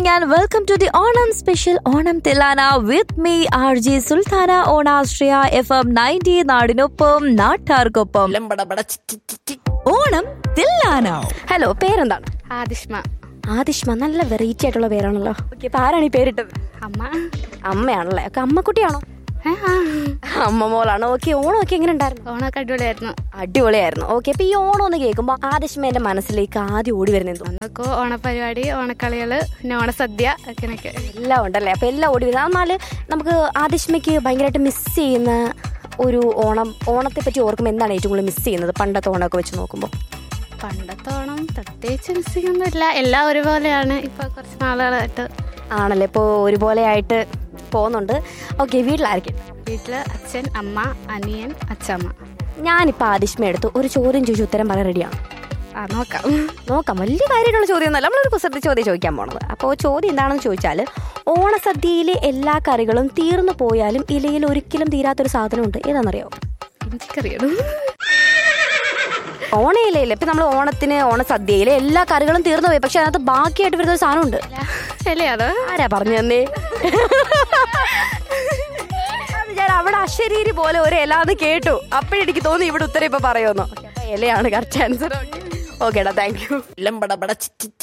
morning and welcome to the Onam special Onam Tilana with me RJ Sultana on Astria FM 90 നാടിനൊപ്പം നാട്ടാർക്കൊപ്പം ലംബടബട ചി ചി ചി ചി. ഓണം തില്ലാന ഹലോ പേരെന്താണ് ആദിഷ്മ ആദിഷ്മ നല്ല വെറൈറ്റി ആയിട്ടുള്ള പേരാണല്ലോ ഓക്കെ ഇപ്പൊ ആരാണ് ഈ പേരിട്ടത് അമ്മ അമ്മയാണല്ലേ ഒക്കെ അമ്മക്കുട്ടിയാണോ ഏ, ആ. അമ്മ മോളാണ് ഓക്കെ ഓണമൊക്കെ എങ്ങനെ ഉണ്ടായിരുന്നു ഓണമൊക്കെ അടിപൊളിയായിരുന്നു അടിപൊളിയായിരുന്നു ഓക്കെ ഇപ്പൊ ഈ ഓണം എന്ന് കേൾക്കുമ്പോ ആദിഷ്മേന്റെ മനസ്സിലേക്ക് ആദ്യം ഓടി വരുന്നത് എന്തോ അന്നൊക്കെ ഓണപരിപാടി ഓണക്കളികള് പിന്നെ ഓണസദ്യ അങ്ങനെയൊക്കെ എല്ലാം ഉണ്ടല്ലേ അപ്പൊ എല്ലാം ഓടി വരുന്നത് എന്നാല് നമുക്ക് ആദിഷ്മയ്ക്ക് ഭയങ്കരമായിട്ട് മിസ് ചെയ്യുന്ന ഒരു ഓണം ഓണത്തെ പറ്റി ഓർക്കുമ്പോൾ എന്താണ് ഏറ്റവും കൂടുതൽ മിസ് ചെയ്യുന്നത് പണ്ടത്തെ ഓണമൊക്കെ വെച്ച് നോക്കുമ്പോൾ പണ്ടത്തെ ഓണം പ്രത്യേകിച്ച് മിസ്സിങ്ങൊന്നുമില്ല എല്ലാം ഒരുപോലെയാണ് ഇപ്പൊ കുറച്ച് നാളുകളായിട്ട് ആണല്ലേ ഇപ്പോൾ ഒരുപോലെ ആയിട്ട് പോകുന്നുണ്ട് ഓക്കെ വീട്ടിലായിരിക്കും വീട്ടില് അച്ഛൻ അമ്മ അനിയൻ അച്ഛമ്മ ഞാനിപ്പോൾ ആദിഷ്മ എടുത്ത് ഒരു ചോദ്യം ചോദിച്ചു ഉത്തരം പറയാൻ റെഡിയാണ് ആ നോക്കാം നോക്കാം വലിയ കാര്യമായിട്ടുള്ള ചോദ്യം ഒന്നല്ല നമ്മളൊരു കുസൃതി ചോദ്യം ചോദിക്കാൻ പോണത് അപ്പോൾ ചോദ്യം എന്താണെന്ന് ചോദിച്ചാൽ ഓണസദ്യയിലെ എല്ലാ കറികളും തീർന്നു പോയാലും ഇലയിൽ ഒരിക്കലും തീരാത്തൊരു സാധനമുണ്ട് ഏതാണെന്നറിയോ എനിക്കറിയണം ഓണയിലയില്ല ഇപ്പം നമ്മൾ ഓണത്തിന് ഓണസദ്യയിലെ എല്ലാ കറികളും തീർന്നു പോയി പക്ഷെ അതിനകത്ത് ബാക്കിയായിട്ട് വരുന്ന ഒരു സാധനമുണ്ട് ശരിയാണോ ആരാ പറഞ്ഞു തന്നേ അത് ഞാൻ അവിടെ അശരീരി പോലെ ഒരു ഇല എന്ന് കേട്ടു അപ്പോഴെനിക്ക് തോന്നി ഇവിടെ ഉത്തരം ഇപ്പൊ പറയുമെന്നോ അപ്പൊ ഇലയാണ് കറക്റ്റ് ആൻസർ ഓക്കേടാ താങ്ക് യു ലംബടബട ചി ചി